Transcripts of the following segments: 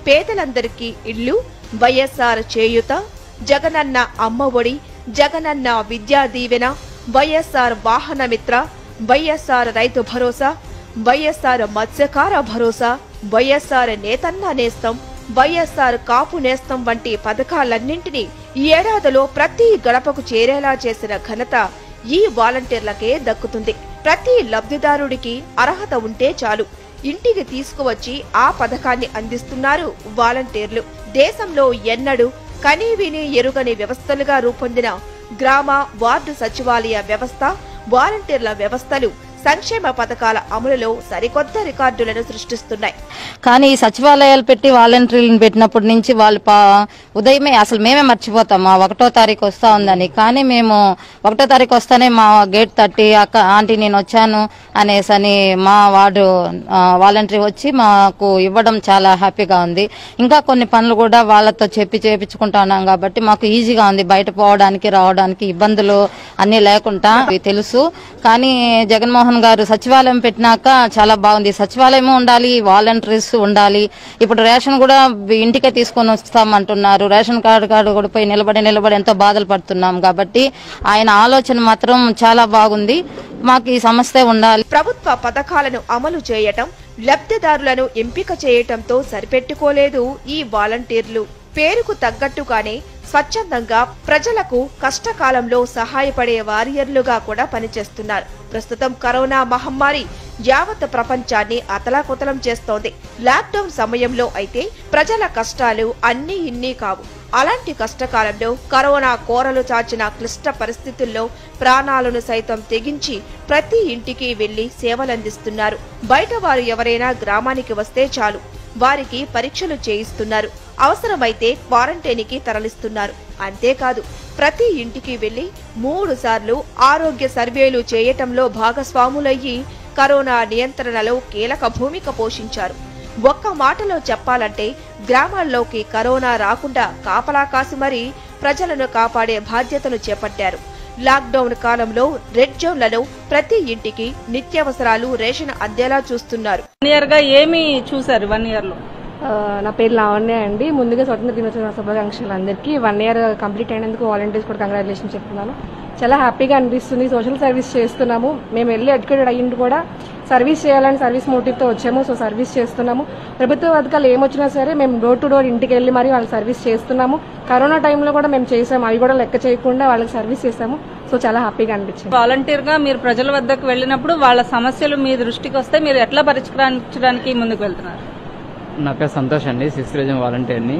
పేదలందరికీ ఇళ్లు వైఎస్ఆర్ చేయుత జగనన్న అమ్మ ఒడి జగనన్న విద్యా దీవెన వైఎస్ఆర్ వాహన మిత్ర వైఎస్ఆర్ రైతు భరోసా వైఎస్ఆర్ మత్స్యకార భరోసా వైఎస్ఆర్ నేతన్న నేస్తం వైఎస్ఆర్ కాపు నేస్తం వంటి పథకాలన్నింటినీ ఈ ఏడాదిలో ప్రతి గడపకు చేరేలా చేసిన ఘనత ఈ వాలంటీర్లకే దక్కుతుంది ప్రతి లబ్ధిదారుడికి అర్హత ఉంటే చాలు ఇంటికి తీసుకువచ్చి ఆ పథకాన్ని అందిస్తున్నారు వాలంటీర్లు దేశంలో ఎన్నడూ కనీవిని ఎరుగని వ్యవస్థలుగా రూపొందిన గ్రామ వార్డు సచివాలయ వ్యవస్థ వాలంటీర్ల వ్యవస్థలు సంక్షేమ పథకాల అమలులో సరికొత్త రికార్డులను సృష్టిస్తున్నాయి కానీ ఈ సచివాలయాలు పెట్టి వాలంటీర్లను పెట్టినప్పటి నుంచి వాళ్ళు పా ఉదయమే అసలు మేమే మర్చిపోతాం మా ఒకటో తారీఖు వస్తా ఉందని కానీ మేము ఒకటో తారీఖు వస్తానే మా గేట్ తట్టి అక్క ఆంటీ నేను వచ్చాను అనేసి అని మా వార్డు ఆ, వాలంటీర్ వచ్చి మాకు ఇవ్వడం చాలా హ్యాపీగా ఉంది ఇంకా కొన్ని పనులు కూడా వాళ్ళతో చెప్పి చేపించుకుంటా ఉన్నాం కాబట్టి మాకు ఈజీగా ఉంది బయట పోవడానికి రావడానికి ఇబ్బందులు అన్ని లేకుండా ఇవి తెలుసు కానీ జగన్మోహన్ గారు సచివాలయం పెట్టినాక చాలా బాగుంది సచివాలయం ఉండాలి వాలంటీర్స్ ఉండాలి ఇప్పుడు రేషన్ కూడా ఇంటికే తీసుకొని వస్తామంటున్నారు రేషన్ కార్డు కార్డు కూడా పోయి నిలబడి నిలబడి ఎంతో బాధలు పడుతున్నాం కాబట్టి ఆయన ఆలోచన మాత్రం చాలా బాగుంది మాకు ఈ సమస్య ఉండాలి ప్రభుత్వ పథకాలను అమలు చేయటం లబ్ధిదారులను ఎంపిక చేయటంతో సరిపెట్టుకోలేదు ఈ వాలంటీర్లు పేరుకు తగ్గట్టుగానే స్వచ్ఛందంగా ప్రజలకు కష్టకాలంలో సహాయపడే వారియర్లుగా కూడా పనిచేస్తున్నారు ప్రస్తుతం కరోనా మహమ్మారి యావత్ ప్రపంచాన్ని అతలాకుతలం చేస్తోంది లాక్డౌన్ సమయంలో అయితే ప్రజల కష్టాలు అన్నీ ఇన్నీ కావు అలాంటి కష్టకాలంలో కరోనా కోరలు చాచిన క్లిష్ట పరిస్థితుల్లో ప్రాణాలను సైతం తెగించి ప్రతి ఇంటికి వెళ్లి సేవలందిస్తున్నారు బయట వారు ఎవరైనా గ్రామానికి వస్తే చాలు వారికి పరీక్షలు చేయిస్తున్నారు అవసరమైతే క్వారంటైన్కి తరలిస్తున్నారు అంతేకాదు ప్రతి ఇంటికి వెళ్లి మూడు సార్లు ఆరోగ్య సర్వేలు చేయటంలో భాగస్వాములయ్యి కరోనా నియంత్రణలో కీలక భూమిక పోషించారు ఒక్క మాటలో చెప్పాలంటే గ్రామాల్లోకి కరోనా రాకుండా కాపలా కాసి మరీ ప్రజలను కాపాడే బాధ్యతను చేపట్టారు లాక్డౌన్ కాలంలో రెడ్ జోన్లలో ప్రతి ఇంటికి నిత్యావసరాలు రేషన్ అందేలా చూస్తున్నారు వన్ ఇయర్ గా ఏమి చూసారు వన్ ఇయర్ లో ఆ, నా పేరు లావణ్య అండి ముందుగా స్వతంత్ర దినోత్సవ శుభాకాంక్షలు అందరికీ వన్ ఇయర్ కంప్లీట్ అయినందుకు వాలంటీర్స్ కూడా కంగ్రాచులేషన్ చెప్తున్నాను చాలా హ్యాపీగా అనిపిస్తుంది సోషల్ సర్వీస్ చేస్తున్నాము మేము వెళ్ళి ఎడ్యుకేటెడ్ అయ్యింది కూడా సర్వీస్ చేయాలని సర్వీస్ మోటివ్తో వచ్చాము సో సర్వీస్ చేస్తున్నాము ప్రభుత్వ పథకాలు ఏమొచ్చినా సరే మేము డోర్ టు డోర్ ఇంటికి వెళ్ళి మరి వాళ్ళకి సర్వీస్ చేస్తున్నాము కరోనా టైంలో కూడా మేము చేసాము అవి కూడా లెక్క చేయకుండా వాళ్ళకి సర్వీస్ చేసాము సో చాలా హ్యాపీగా అనిపించింది వాలంటీర్ గా మీరు ప్రజల వద్దకు వెళ్ళినప్పుడు వాళ్ళ సమస్యలు మీ దృష్టికి వస్తే మీరు ఎట్లా పరిష్కరించడానికి ముందుకు వెళ్తున్నారు నా పేరు సంతోష్ అండి సిక్స్త్ రీజన్ వాలంటీర్ని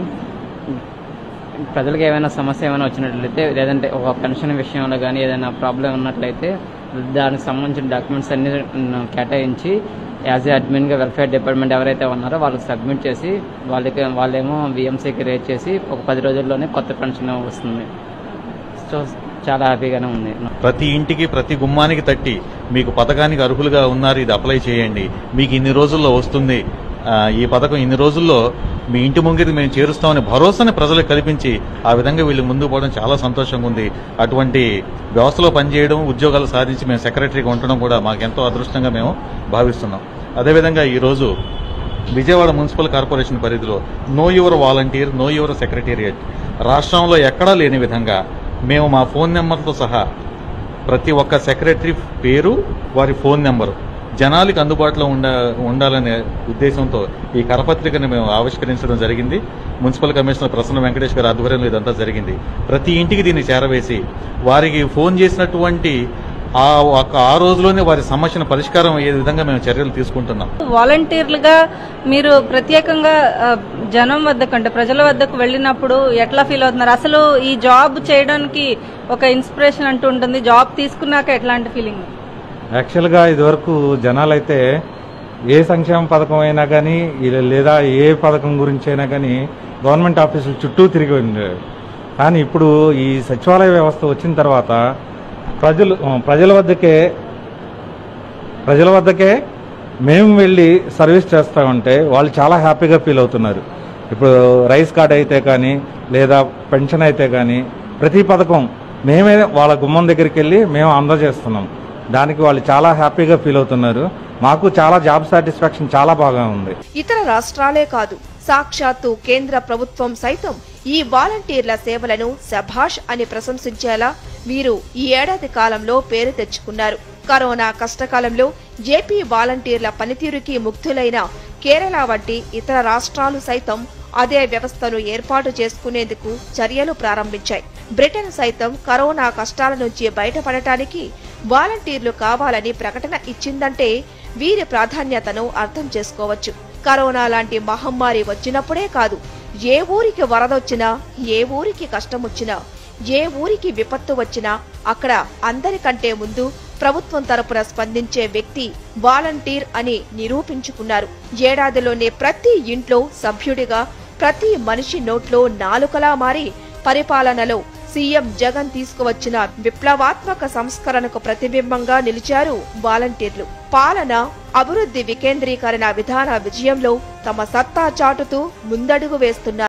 ప్రజలకు ఏమైనా సమస్య ఏమైనా వచ్చినట్లయితే లేదంటే ఒక పెన్షన్ విషయంలో కానీ ఏదైనా ప్రాబ్లం ఉన్నట్లయితే దానికి సంబంధించిన డాక్యుమెంట్స్ అన్ని న- కేటాయించి యాజ్ ఏ అడ్మిన్గా వెల్ఫేర్ డిపార్ట్మెంట్ ఎవరైతే ఉన్నారో వాళ్ళకి సబ్మిట్ చేసి వాళ్ళకి వాళ్ళేమో విఎంసీకి రేట్ చేసి ఒక పది రోజుల్లోనే కొత్త పెన్షన్ వస్తుంది సో చాలా హ్యాపీగానే ఉంది ప్రతి ఇంటికి ప్రతి గుమ్మానికి తట్టి మీకు పథకానికి అర్హులుగా ఉన్నారు ఇది అప్లై చేయండి మీకు ఇన్ని రోజుల్లో వస్తుంది ఆ, ఈ పథకం ఇన్ని రోజుల్లో మీ ఇంటి ముంగిటి మేము చేరుస్తామని భరోసాని ప్రజలకు కల్పించి ఆ విధంగా వీళ్ళు ముందుకు పోవడం చాలా సంతోషంగా ఉంది అటువంటి వ్యవస్థలో పనిచేయడం ఉద్యోగాలు సాధించి మేము సెక్రటరీగా ఉండడం కూడా మాకు ఎంతో అదృష్టంగా మేము భావిస్తున్నాం అదేవిధంగా ఈరోజు విజయవాడ మున్సిపల్ కార్పొరేషన్ పరిధిలో know your volunteer know your secretariat రాష్ట్రంలో ఎక్కడా లేని విధంగా మేము మా ఫోన్ నెంబర్తో సహా ప్రతి ఒక్క సెక్రటరీ పేరు వారి ఫోన్ నెంబరు జనాలకి అందుబాటులో ఉండ ఉండాలనే ఉద్దేశంతో ఈ కరపత్రికను మేము ఆవిష్కరించడం జరిగింది మున్సిపల్ కమిషనర్ ప్రసన్న వెంకటేష్ గారి ఆధ్వర్యంలో ఇదంతా జరిగింది ప్రతి ఇంటికి దీన్ని చేరవేసి వారికి ఫోన్ చేసినటువంటి ఆ ఒక ఆ రోజులోనే వారి సమస్యను పరిష్కారం అయ్యే విధంగా మేము చర్యలు తీసుకుంటున్నాం వాలంటీర్లుగా మీరు ప్రత్యేకంగా ఆ, జనం వద్దకు అంటే ప్రజల వద్దకు వెళ్ళినప్పుడు ఎట్లా ఫీల్ అవుతున్నారు అసలు ఈ జాబ్ చేయడానికి ఒక ఇన్స్పిరేషన్ అంటూ ఉంటుంది జాబ్ తీసుకున్నాక ఎట్లాంటి ఫీలింగ్ యాక్చువల్గా ఇదివరకు జనాలైతే ఏ సంక్షేమ పథకం అయినా కానీ లేదా ఏ పథకం గురించి అయినా కానీ గవర్నమెంట్ ఆఫీసులు చుట్టూ తిరిగి ఉండేవి కానీ ఇప్పుడు ఈ సచివాలయ వ్యవస్థ వచ్చిన తర్వాత ప్రజలు ప్రజల వద్దకే ప్రజల వద్దకే మేము వెళ్ళి సర్వీస్ చేస్తా ఉంటే వాళ్ళు చాలా హ్యాపీగా ఫీల్ అవుతున్నారు ఇప్పుడు రైస్ కార్డ్ అయితే కానీ లేదా పెన్షన్ అయితే కానీ ప్రతి పథకం మేమే వాళ్ళ గుమ్మం దగ్గరికి వెళ్ళి మేము అందజేస్తున్నాం దానికి వాళ్ళు చాలా హ్యాపీగా ఫీల్ అవుతున్నారు మాకు చాలా జాబ్ సాటిస్ఫాక్షన్ చాలా బాగా ఉంది ఇతర రాష్ట్రాలే కాదు సాక్షాత్తు కేంద్ర ప్రభుత్వం సైతం ఈ వాలంటీర్ల సేవలను శభాష్ అని ప్రశంసించేలా వీరు ఈ ఏడాది కాలంలో పేరు తెచ్చుకున్నారు కరోనా కష్టకాలంలో ఏపీ వాలంటీర్ల పనితీరుకి ముగ్ధులైన కేరళ వంటి ఇతర రాష్ట్రాలు సైతం అదే వ్యవస్థను ఏర్పాటు చేసుకునేందుకు చర్యలు ప్రారంభించాయి బ్రిటన్ సైతం కరోనా కష్టాల నుంచి బయటపడటానికి వాలంటీర్లు కావాలని ప్రకటన ఇచ్చిందంటే వీరి ప్రాధాన్యతను అర్థం చేసుకోవచ్చు కరోనా లాంటి మహమ్మారి వచ్చినప్పుడే కాదు ఏ ఊరికి వరదొచ్చినా ఏ ఊరికి కష్టమొచ్చినా ఏ ఊరికి విపత్తు వచ్చినా అక్కడ అందరికంటే ముందు ప్రభుత్వం తరపున స్పందించే వ్యక్తి వాలంటీర్ అని నిరూపించుకున్నారు ఏడాదిలోనే ప్రతి ఇంట్లో సభ్యుడిగా ప్రతి మనిషి నోట్లో నాలుకలా మారి పరిపాలనలో సీఎం జగన్ తీసుకువచ్చిన విప్లవాత్మక సంస్కరణకు ప్రతిబింబంగా నిలిచారు వాలంటీర్లు పాలన అభివృద్ధి వికేంద్రీకరణ విధాన విజయంలో తమ సత్తా చాటుతూ ముందడుగు వేస్తున్నారు